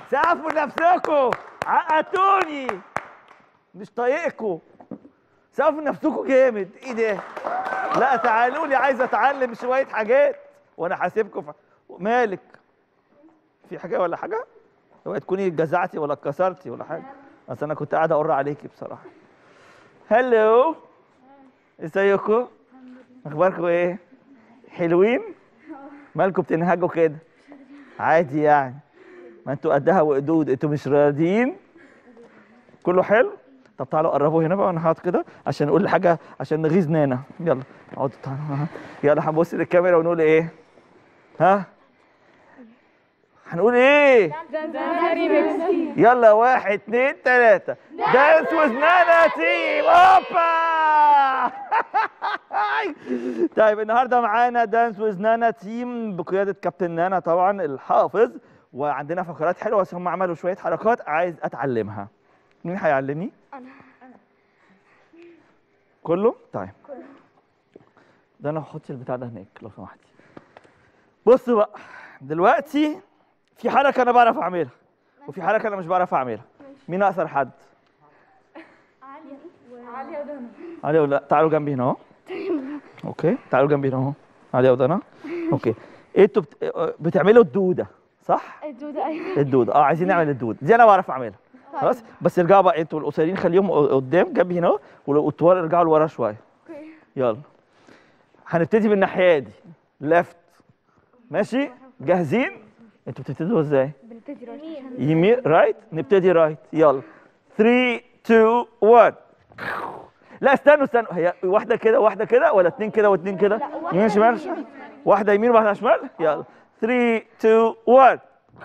سقفوا لنفسكم عقدتوني مش طايقكم سقفوا لنفسكم جامد ايه ده لا تعالوا لي عايز اتعلم شويه حاجات وانا حاسبكم ف... مالك في حاجه ولا حاجه اوعي تكوني جزعتي ولا اتكسرتي ولا حاجه اصل انا كنت قاعد اقر عليكي بصراحه هلو ازيكم اخباركم ايه حلوين مالكم بتنهجوا كده عادي يعني ما انتوا قدها وقدود انتوا مش راضيين كله حلو طب تعالوا قربوا هنا بقى وانا هقعد كده عشان نقول حاجه عشان نغيظ نانا يلا اقعدوا تعالوا يلا هنبص للكاميرا ونقول ايه ها هنقول ايه يلا واحد اتنين تلاتة دانس وذ نانا تيم اوبا طيب النهارده معانا دانس وذ نانا تيم بقيادة كابتن نانا طبعا الحافظ وعندنا فقرات حلوة بس هم عملوا شوية حركات عايز اتعلمها مين هيعلمني؟ أنا. كله؟ طيب ده انا هحط البتاع ده هناك لو سمحتي بصوا بقى دلوقتي في حركة أنا بعرف أعملها وفي حركة أنا مش بعرف أعملها مين أقصر حد؟ عالية ودنا علي ولا تعالوا جنبي هنا أهو أوكي تعالوا جنبي هنا أهو علي ودنا أوكي أنتوا بت... بتعملوا الدودة صح؟ الدودة أيوة الدودة أه عايزين نعمل الدودة دي أنا بعرف أعملها خلاص بس ارجعوا بقى أنتوا القصيرين خليهم قدام جنبي هنا أهو والطوال ارجعوا لورا شوية أوكي يلا هنبتدي من الناحية دي ليفت ماشي جاهزين؟ أنتوا بتبتدوا إزاي؟ بنبتدي رايح يمين رايت نبتدي رايت يلا 3 2 1 لا استنوا استنوا هي واحده كده واحده كده ولا اتنين كده واتنين كده يمين شمال واحده يمين واحده شمال يلا 3 2 1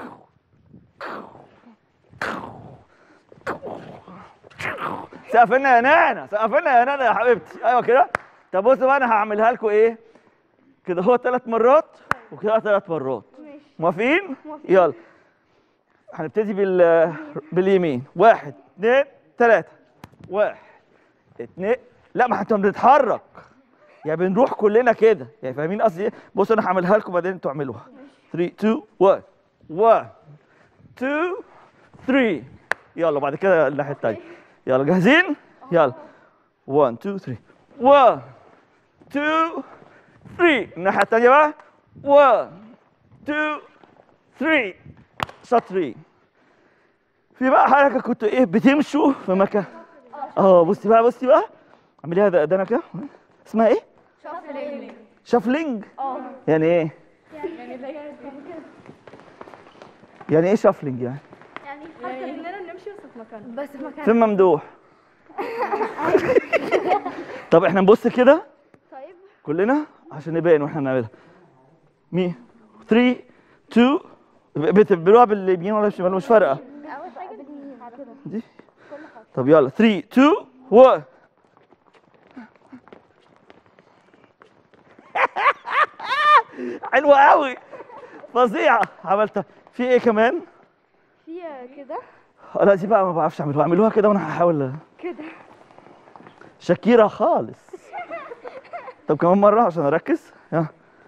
سقفنا يا نانا سقفنا يا نانا يا حبيبتي ايوه كده طب بصوا بقى انا هعملها لكم ايه كده هو ثلاث مرات وكده ثلاث مرات ماشي موافقين يلا هنبتدي بال باليمين واحد اثنين ثلاثة واحد اثنين لا ما انتوا بنتحرك يعني بنروح كلنا كده يعني فاهمين قصدي ايه؟ بصوا انا هعملها لكم بعدين انتوا اعملوها 3 2 1 1 2 3 يلا بعد كده الناحية التانية يلا جاهزين؟ يلا 1 2 3 1 2 3 الناحية التانية بقى 1 2 3 شاطرين في بقى حركه كنتوا ايه بتمشوا في مكان اه بصي بقى بصي بقى اعمليها ده ده انا كده اسمها ايه شافلينج شافلينج اه يعني ايه يعني زي يعني ايه شافلينج يعني يعني حتى اننا نمشي بس في مكان بس في مكان فين ممدوح طب احنا نبص كده طيب كلنا عشان نبين واحنا بنعملها مين 3 2 بتعملوها باليمين ولا بالشمال مش فارقه اول حاجه كده دي طب يلا 3 2 1 حلوة قوي فظيعة عملتها في ايه كمان؟ في كده آه، لا دي بقى ما بعرفش اعملها اعملوها كده وانا هحاول كده شاكيرة خالص طب كمان مرة عشان اركز ها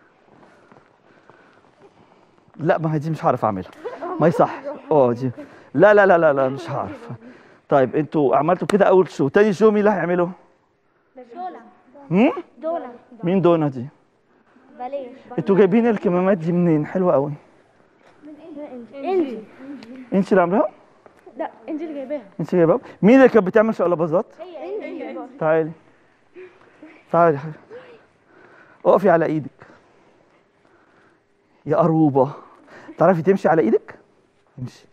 لا ما هي دي مش هعرف اعملها ما يصح اه دي لا لا لا لا لا مش هعرف طيب انتوا عملتوا كده اول شو تاني شو مين اللي هيعمله؟ دولة هم؟ دولة مين دونا دي؟ بلاش انتوا جايبين الكمامات دي منين؟ حلوة قوي انجي انت اللي عاملاها؟ لا انجي اللي جايباها انت جايبها؟ مين اللي كانت بتعمل شقلباظات؟ هي انجي تعالي تعالي يا حبيبي اقفي على ايدك يا قروبة تعرفي تمشي على ايدك؟ امشي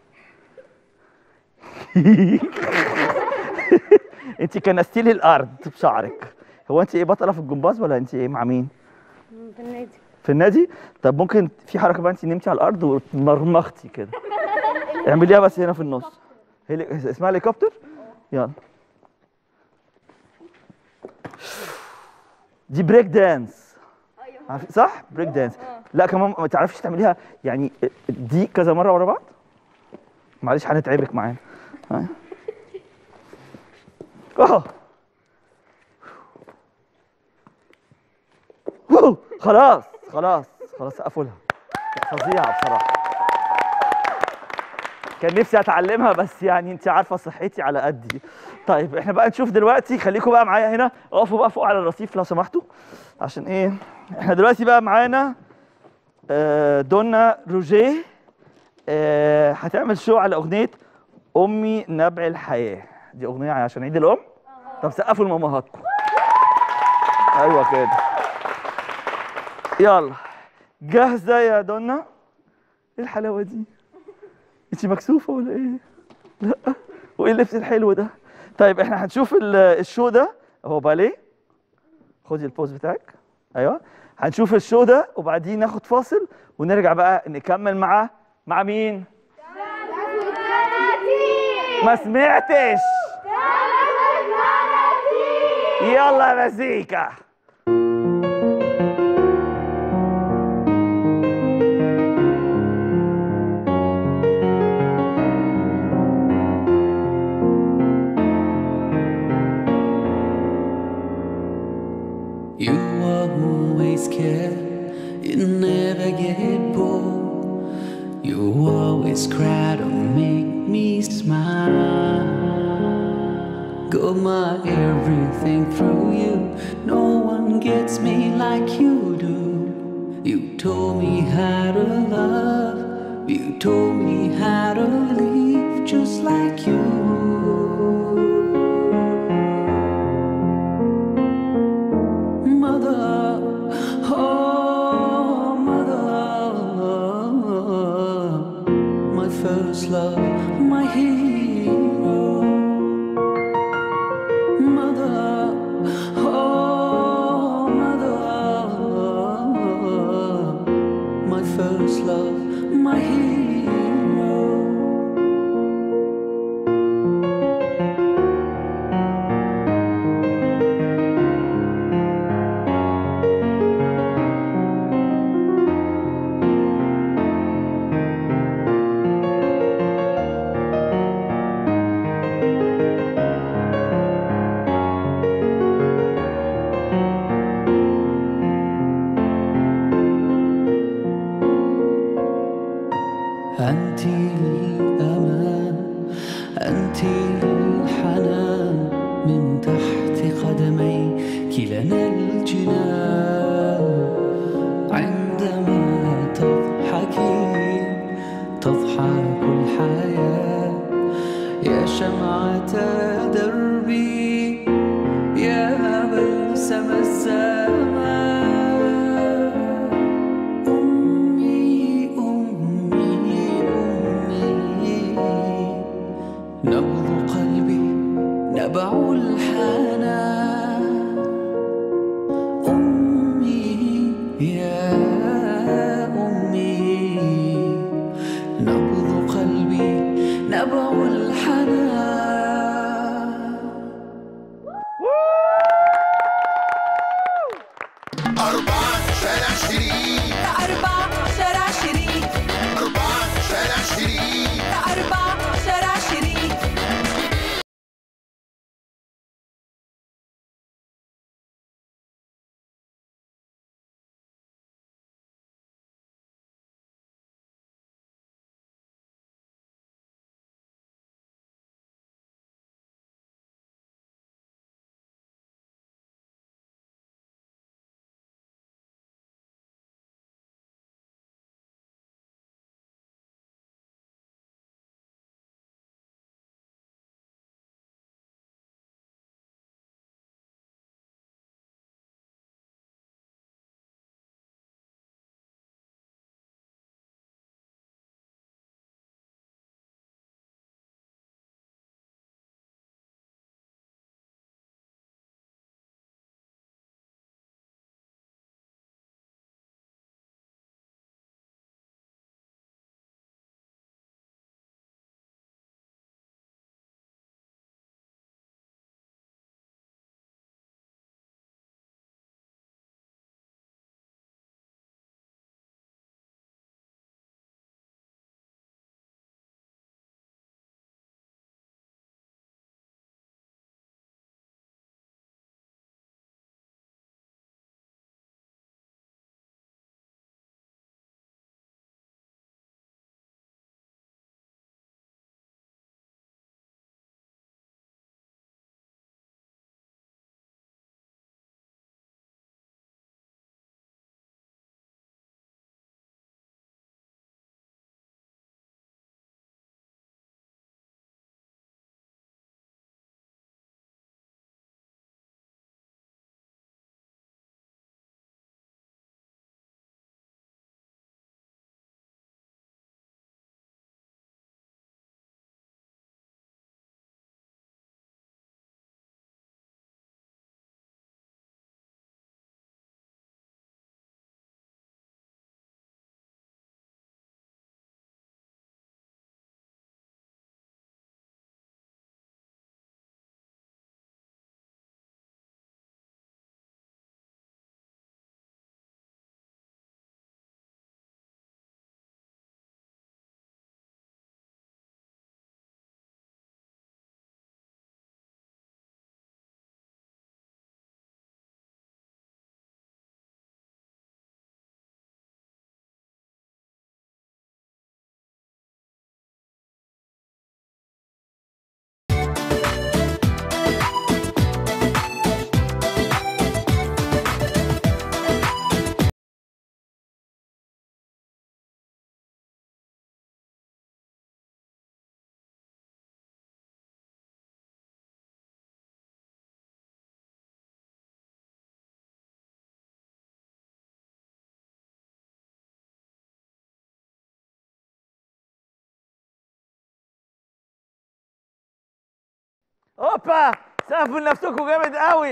انت كنستي لي الارض بشعرك هو انت ايه بطلة في الجمباز ولا انت ايه مع مين؟ في النادي في النادي طب ممكن في حركه بقى انت نمتي على الارض ومرمختي كده اعمليها بس هنا في النص هيلي... اسمها هليكوبتر يلا دي بريك دانس عارف صح بريك دانس لا كمان ما تعرفيش تعمليها يعني دي كذا مره ورا بعض معلش هنتعبك معانا ها؟ اه وهو، خلاص خلاص خلاص سقفوا لها فظيعه بصراحه كان نفسي اتعلمها بس يعني انت عارفه صحتي على قدي طيب احنا بقى نشوف دلوقتي خليكم بقى معايا هنا اقفوا بقى فوق على الرصيف لو سمحتوا عشان ايه احنا دلوقتي بقى معانا آه، دونا روجيه آه، هتعمل شو على اغنيه امي نبع الحياه دي اغنيه عشان عيد الام طب سقفوا لمامهاتكم ايوه كده يلا جاهزه يا دونا ايه الحلاوه دي انت مكسوفه ولا ايه لا وايه اللبس الحلو ده طيب احنا هنشوف ال- الشو ده هو باليه خدي البوز بتاعك ايوه هنشوف الشو ده وبعدين ناخد فاصل ونرجع بقى نكمل مع مع مين ما سمعتش يلا يا مزيكا You always care, you never get bored. You always cry to make me smile. Got my everything through you, no one gets me like you do. You told me how to love, you told me how to live just like you. Mother, oh mother, my first love, my hero. Mother, oh mother, my first love, my hero. أنت الأمان أنت الحنان من تحت قدميك لنا الجنان عندما تضحكي تضحك الحياة يا شمعة دربي يا بلسم الزمان أمي أمي أمي نبض قلبي نبع الحنان أمي يا أمي نبض قلبي نبع الحنان أربعة شارع شريك أربع شارع شريك أربعة شارع شريك أربع شارع شريك اوبا سقفوا لنفسكم جامد قوي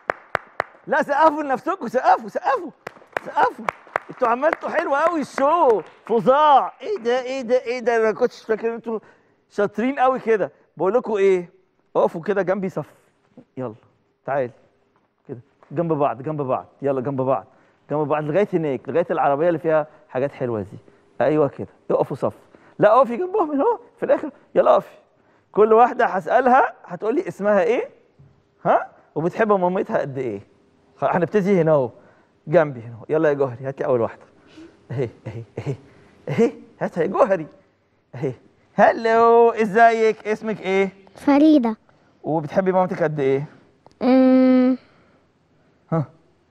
لا سقفوا لنفسكم سقفوا سقفوا سقفوا انتوا عملتوا حلو قوي الشو فظاع ايه ده ايه ده ايه ده انا ما كنتش فاكر انتوا شاطرين قوي كده بقول لكم ايه اقفوا كده جنبي صف يلا تعال كده جنب بعض جنب بعض يلا جنب بعض جنب بعض لغايه هناك لغايه العربيه اللي فيها حاجات حلوه دي ايوه كده اقفوا صف لا اقفي جنبهم هنا اهو في الاخر يلا اقفي كل واحده هسالها هتقول لي اسمها ايه ها وبتحب مامتها قد ايه خ- هنبتدي هنا اهو جنبي هنا أهو. يلا يا جوهري هات لي اول واحده اهي اهي اهي اهي هاتها يا جوهري اهي هلو ازيك اسمك ايه فريدة وبتحبي مامتك قد ايه أمم، ها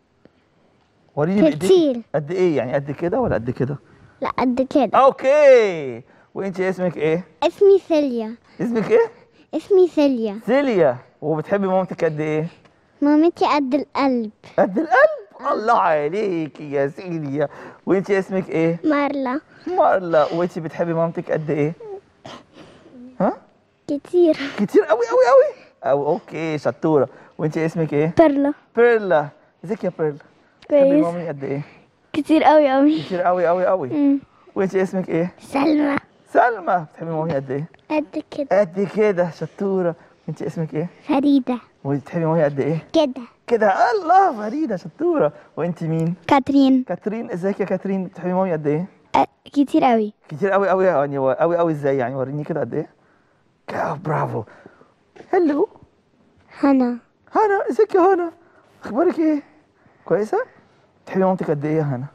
وريني بايديك كتير. قد ايه يعني قد كده ولا قد كده لا قد كده اوكي وانت اسمك ايه اسمي سيليا اسمك ايه اسمي سيليا سيليا وبتحبي مامتك قد ايه مامتي قد القلب قد القلب الله عليك يا سيليا وانت اسمك ايه مارلا مارلا وانت بتحبي مامتك قد ايه ها كتير كتير قوي قوي قوي او اوكي شطوره وانت اسمك ايه بيرلا بيرلا ازيك يا بيرلا بتحبي كويس مامي قد ايه كتير قوي قوي كتير قوي قوي قوي وانت اسمك ايه سلمى سلمى بتحبي مامي قد ايه قد كده قد كده شطوره انت اسمك ايه فريدة وبتحبي مامي قد ايه كده كده الله فريده شطوره وانت مين كاترين كاترين ازيك يا كاترين بتحبي مامي قد ايه أ- كتير قوي كتير قوي قوي يعني قوي قوي ازاي يعني وريني كده قد ايه كا- برافو هلو هنا هنا ازيك يا هنا اخبارك ايه كويسه بتحبي مامتك قد ايه يا هنا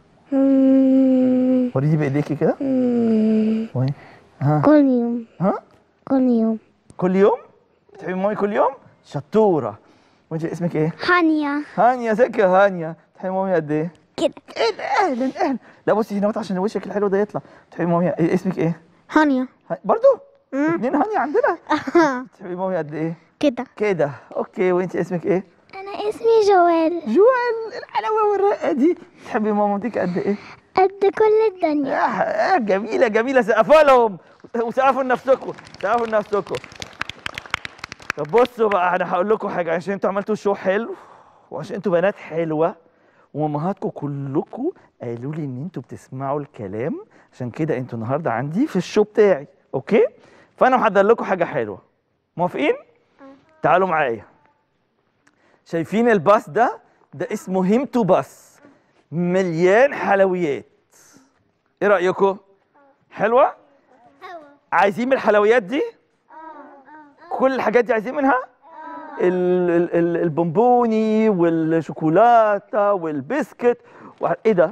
أمم، وريني بايديكي كده أمم، وين ها كل يوم ها كل يوم كل يوم بتحبي مامي كل يوم شطوره وانت اسمك ايه هانيا هانيا ازيك يا هانيا بتحبي مامي قد ايه كده اهلا اهلا اهلا لا بصي هنا عشان وشك الحلو ده يطلع بتحبي مامي إيه اسمك ايه هانيا ها- برضو اتنين هانيا عندنا بتحبي مامي قد ايه كده كده اوكي وانت اسمك ايه انا اسمي جوال جوال الحلاوه والرقه دي تحبي مامتك قد ايه قد كل الدنيا يا جميله جميله سقفوا لهم وسقفوا لنفسكم سقفوا لنفسكم طب بصوا بقى انا هقول لكم حاجه عشان انتوا عملتوا شو حلو وعشان انتوا بنات حلوه وامهاتكم كلكم قالوا لي ان انتوا بتسمعوا الكلام عشان كده انتوا النهارده عندي في الشو بتاعي اوكي فانا محضر لكم حاجه حلوه موافقين تعالوا معايا شايفين الباص ده ده اسمه هيمتو باص مليان حلويات ايه رايكم حلوه عايزين من الحلويات دي كل الحاجات دي عايزين منها ال- ال- ال- البونبوني والشوكولاته والبسكت و... ايه ده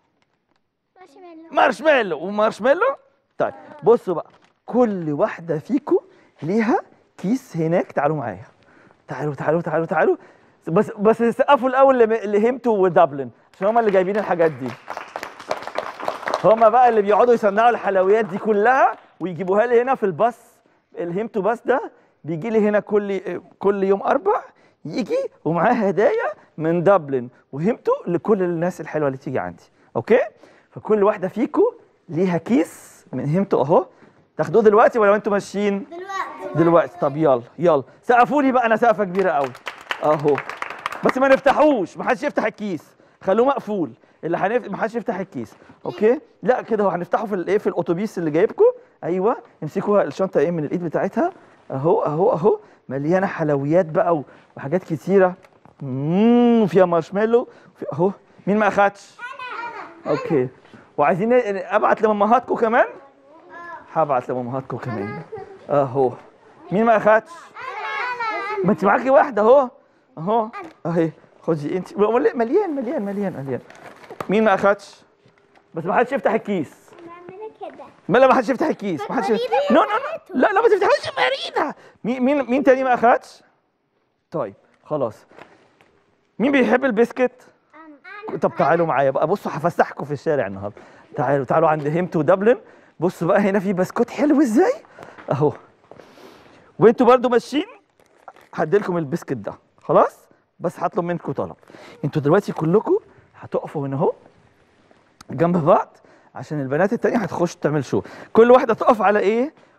مارشميلو ومارشميلو طيب بصوا بقى كل واحده فيكم ليها كيس هناك تعالوا معايا تعالوا تعالوا تعالوا تعالوا بس بس سقفوا الاول لم- لهيمتو ودبلن عشان هما اللي جايبين الحاجات دي هما بقى اللي بيقعدوا يصنعوا الحلويات دي كلها ويجيبوها لي هنا في الباص الهيمتو باص ده بيجي لي هنا كل كل يوم اربع يجي ومعاه هدايا من دبلن وهيمتو لكل الناس الحلوه اللي تيجي عندي اوكي فكل واحده فيكم ليها كيس من هيمتو اهو تاخدوه دلوقتي ولا انتوا ماشيين دلوقتي دلوقتي طب يلا يلا سقفوا لي بقى انا سقفه كبيره قوي اهو بس ما نفتحوش ما حدش يفتح الكيس خلوه مقفول اللي هنف... ما حدش يفتح الكيس اوكي لا كده هو هنفتحه في الايه في الاتوبيس اللي جايبكم ايوه امسكوا الشنطه ايه من الايد بتاعتها اهو اهو اهو مليانه حلويات بقى و- وحاجات كتيره امم فيها مارشميلو في... اهو مين ما اخدش اوكي وعايزين ابعت لمامهاتكم كمان هبعت لمامهاتكم كمان اهو مين ما اخدش ما انت معاكي واحده اهو اهو اهي خدي انت مليان مليان مليان مليان مليان مين ما اخدش بس ما حدش يفتح الكيس ما لا ما حدش يفتح الكيس ما حدش نو نو نو لا لا ما تفتحوش مارينا مين مين مين تاني ما اخدش طيب خلاص مين بيحب البسكت طب تعالوا معايا بقى بصوا هفسحكم في الشارع النهارده تعالوا تعالوا عند هيمت ودبلن بصوا بقى هنا في بسكوت حلو ازاي اهو وانتوا برضو ماشيين هديلكم البسكت ده خلاص بس هطلب منكم طلب انتوا دلوقتي كلكم هتقفوا هنا اهو جنب بعض عشان البنات التانية هتخش تعمل شو كل واحدة تقف على ايه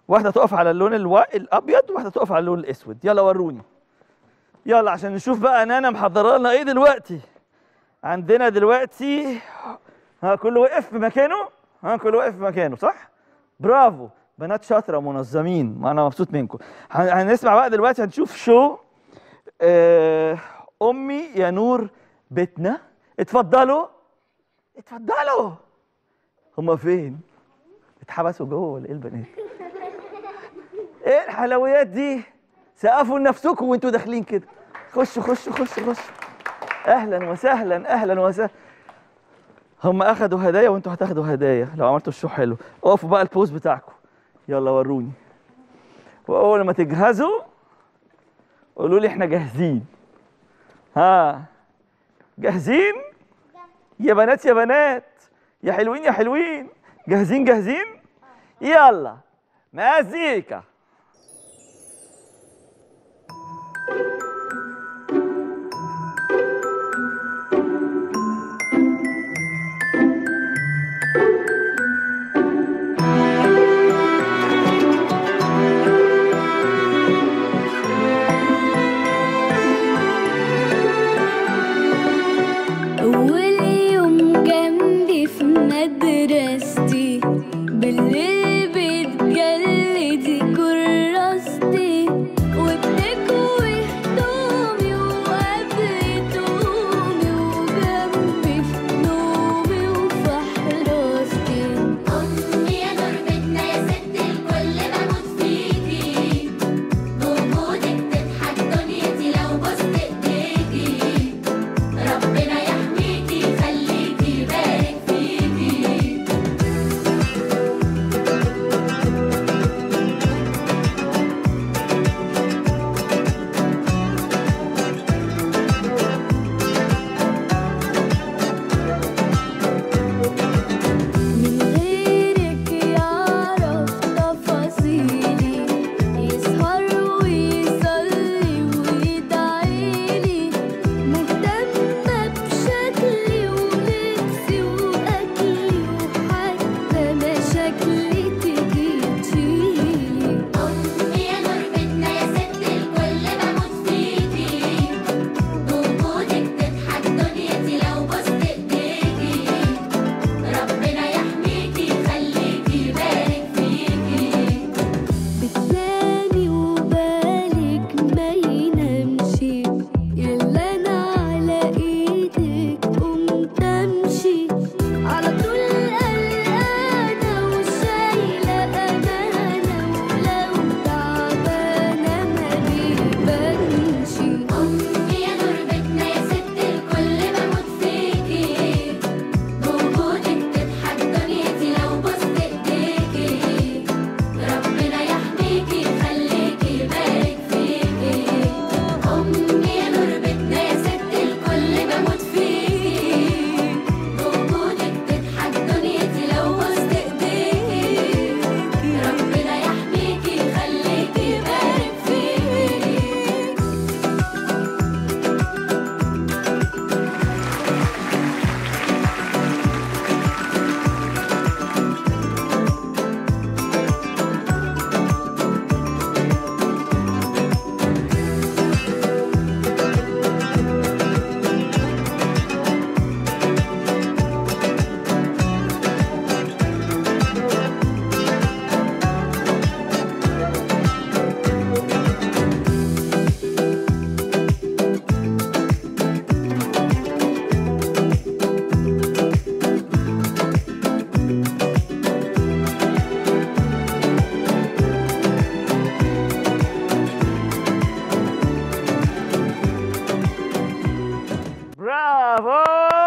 واحده تقف على اللون الو... الابيض وواحده تقف على اللون الاسود يلا وروني يلا عشان نشوف بقى نانا محضره لنا ايه دلوقتي عندنا دلوقتي ها كله وقف في مكانه ها كله وقف في مكانه صح برافو بنات شاطره منظمين ما انا مبسوط منكم هن- هنسمع بقى دلوقتي هنشوف شو آه، امي يا نور بيتنا اتفضلوا اتفضلوا هما فين اتحبسوا جوه ولا ايه البنات ايه الحلويات دي سقفوا لنفسكم وانتوا داخلين كده خشوا خشوا خشوا خشوا اهلا وسهلا اهلا وسهلا هم اخدوا هدايا وانتوا هتاخدوا هدايا لو عملتوا الشو حلو اقفوا بقى البوز بتاعكم يلا وروني واول ما تجهزوا قولوا لي احنا جاهزين ها جاهزين يا بنات يا بنات يا حلوين يا حلوين جاهزين جاهزين يلا مزيكا أول يوم جنبي في مدرستي بالليل بتجلدي كراستي وبتكوي هدومي وقبل تومي وجنبي في نومي وفي حراستي أمي يا نور بيتنا يا ست الكل بموت فيكي بوجودك تضحك دنيتي لو بوست ايديكي ربنا يحميكي يخليكي يبارك فيكي من غيرك يعرف تفاصيلي يسهر ويصلي ويدعيلي مهتمة بشكلي ولبسي وأكلي وحتى مشاكلي تيجي تشيلي أمي يا نور بيتنا يا ست الكل بموت فيكي بوجودك تضحك دنيتي لو بوست ايديكي ربنا يحميكي يخليكي يبارك فيكي بتنامي وبالك ما ينامش يلا انا على ايدك قمت امشي على طول قلقانه وشايله امانه ولو تعبانه ما بيبانش أمي يا نور بيتنا يا ست الكل بموت فيكي بوجودك تضحك دنيتي لو بوست ايديكي ربنا يحميكي يخليكي يبارك فيكي أمي يا نور بيتنا يا ست الكل بموت فيكي بوجودك تضحك دنيتي لو بوست ايديكي ربنا يحميكي يخليكي يبارك فيكي برافو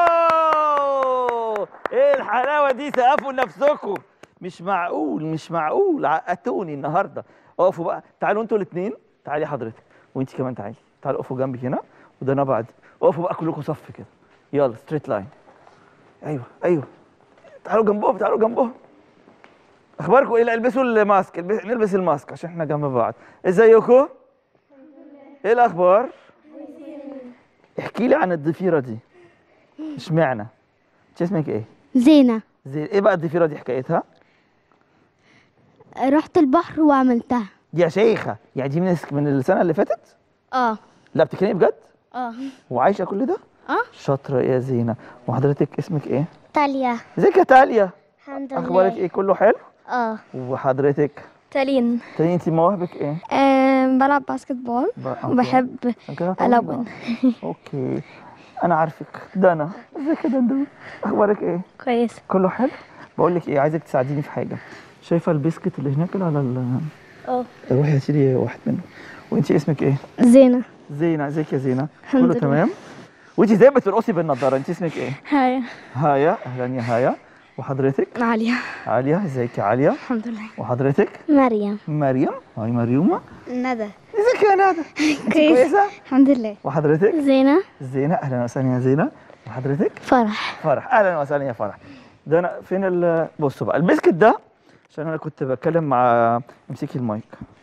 ايه الحلاوه دي سقفوا لنفسكم مش معقول مش معقول عقدتوني النهارده اقفوا بقى تعالوا انتوا الاثنين تعالي حضرتك وانت كمان تعالي تعالوا اقفوا جنبي هنا وده انا بعد اقفوا بقى كلكم صف كده يلا ستريت لاين ايوه ايوه تعالوا جنبهم تعالوا جنبهم اخباركم ايه لا البسوا الماسك البس... نلبس الماسك عشان احنا جنب بعض ازيكم ايه الاخبار احكي لي عن الضفيره دي اشمعنى انت اسمك ايه زينة زي ايه بقى الضفيره دي حكايتها رحت البحر وعملتها دي يا شيخه يعني دي من من السنه اللي فاتت اه لا بتتكلمي بجد اه وعايشه كل ده اه شاطره يا زينه وحضرتك اسمك ايه تاليا ازيك يا تاليا الحمد اخبارك ايه كله حلو اه وحضرتك تالين تاني انت مواهبك ايه أه بلعب باسكت بول ب- أوكي. وبحب عشان كده طويلة. ألون اوكي انا عارفك دانا ازيك يا دندو اخبارك ايه كويس كله حلو بقول لك ايه عايزك تساعديني في حاجه شايفه البسكت اللي هناك اللي على ال اه روحي هاتي لي واحد منه وانت اسمك ايه زينة زينه ازيك يا زينه الحمد كله لله. تمام وانت زي بترقصي بالنضاره انت اسمك ايه هاي هايا اهلا يا هايا وحضرتك عالية عاليه ازيك يا عاليه الحمد لله وحضرتك مريم مريم هاي مريومه ندى ازيك يا ندى انت كويسه الحمد لله وحضرتك زينة زينه اهلا وسهلا يا زينه وحضرتك فرح فرح اهلا وسهلا يا فرح ده انا فين ال بصوا بقى البسكت ده عشان انا كنت بتكلم مع امسكي المايك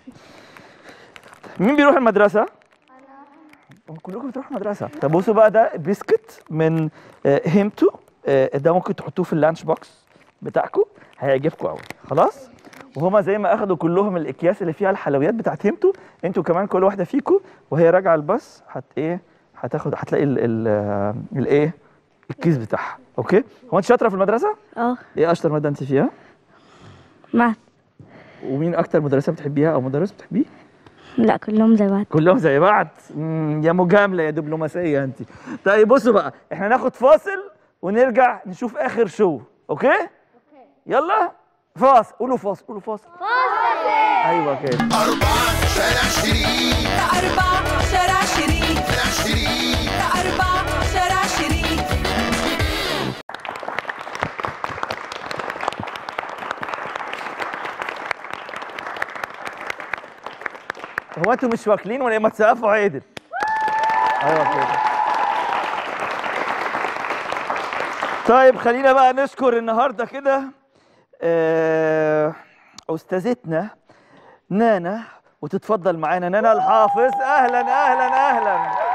مين بيروح المدرسه انا كلكم بتروحوا المدرسه طب بصوا بقى ده بسكت من آه، هيمتو آه، ده ممكن تحطوه في اللانش بوكس بتاعكم هيعجبكم قوي خلاص وهما زي ما اخدوا كلهم الاكياس اللي فيها الحلويات بتاعت هيمتو انتوا كمان كل واحده فيكم وهي راجعه الباص هت ايه هتاخد هتلاقي ال ال الايه الكيس بتاعها اوكي هو انت شاطره في المدرسه اه ايه اشطر ماده انت فيها مع ومين اكتر مدرسه بتحبيها او مدرس بتحبيه لا كلهم زي بعض كلهم زي بعض مم، يا مجامله يا دبلوماسيه انت طيب بصوا بقى احنا ناخد فاصل ونرجع نشوف اخر شو اوكي يلا فاصل قولوا فاصل قولوا فاصل فاصل ايوه كده أربعة شارع شريف أربعة شارع شريف شارع شريف أربعة شارع شريف هو انتوا مش واكلين ولا ايه ما تسقفوا عادل ايوه كده طيب خلينا بقى نشكر النهارده كده آه، استاذتنا نانا وتتفضل معانا نانا الحافظ اهلا اهلا اهلا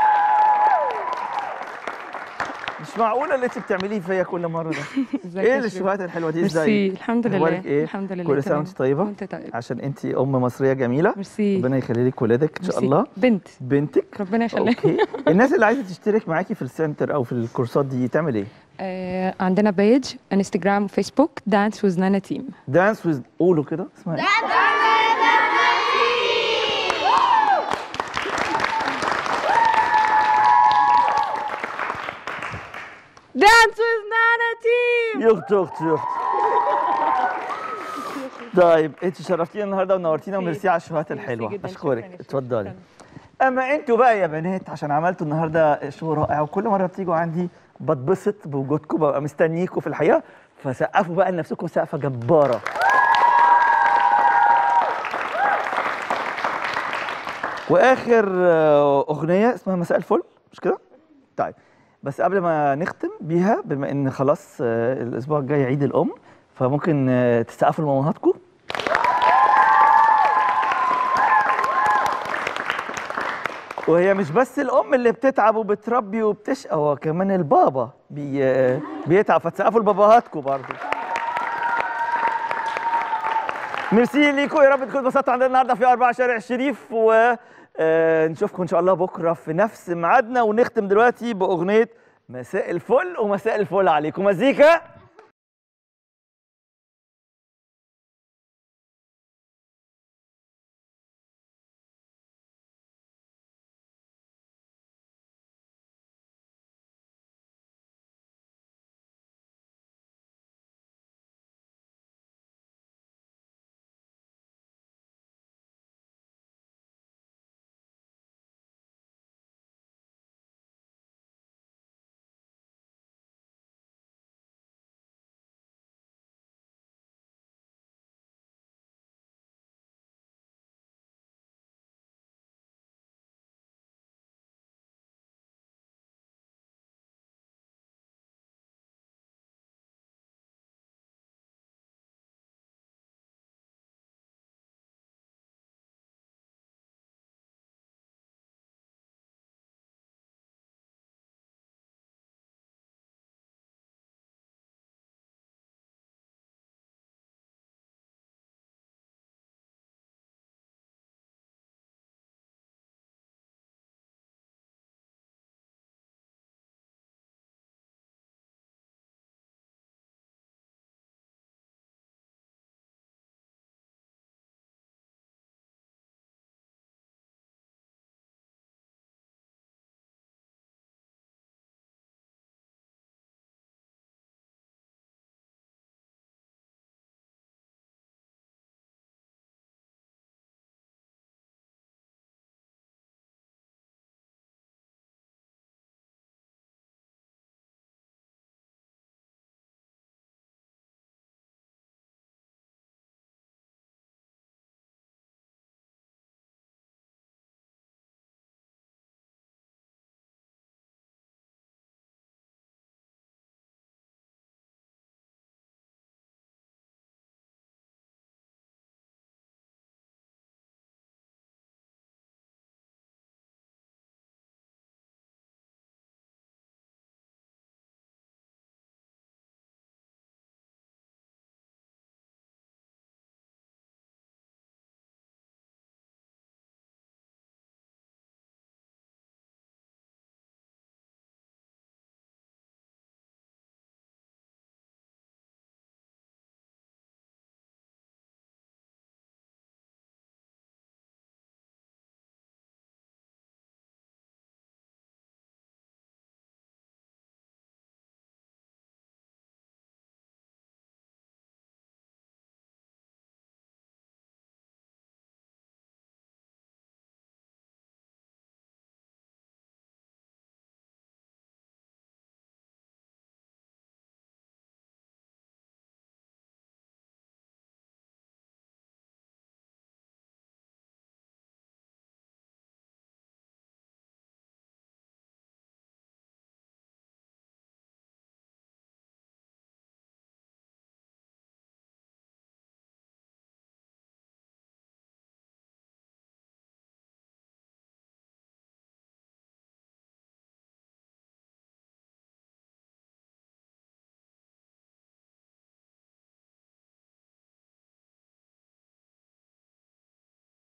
مش معقوله اللي انت بتعمليه فيا كل مره ده ازيك ايه يا شيخ؟ الشوهات الحلوه دي ميرسي ازاي الحمد لله أخبارك ايه الحمد لله كل سنه تمام. وانت طيبه وانت طيب عشان انت ام مصريه جميله ميرسي ربنا يخلي لك ولادك ان شاء ميرسي. الله بنت بنتك ربنا يخليك اوكي الناس اللي عايزه تشترك معاكي في السنتر او في الكورسات دي تعمل ايه آه عندنا بيج انستجرام وفيسبوك دانس ويز نانا تيم دانس ويز قولوا كده اسمها ايه دانس ويز نانا تيم يخت يخت يخت طيب انت شرفتينا النهارده ونورتينا وميرسي على الشوهات الحلوه جداً، اشكرك شكراً، اتفضلي شكراً. اما انتوا بقى يا بنات عشان عملتوا النهارده شو رائع وكل مره بتيجوا عندي بتبسط بوجودكم ببقى مستنيكم في الحقيقه فسقفوا بقى لنفسكم سقفه جباره واخر آه، اغنيه اسمها مساء الفل مش كده طيب بس قبل ما نختم بيها بما ان خلاص آه، الاسبوع الجاي عيد الام فممكن آه، تسقفوا لمامهاتكم وهي مش بس الام اللي بتتعب وبتربي وبتشقى هو كمان البابا بي بيتعب فتسقفوا لباباهاتكم برضه ميرسي ليكم يا رب تكونوا اتبسطتوا عندنا النهارده في أربعة شارع الشريف ونشوفكم ان شاء الله بكره في نفس ميعادنا ونختم دلوقتي باغنيه مساء الفل ومساء الفل عليكم مزيكا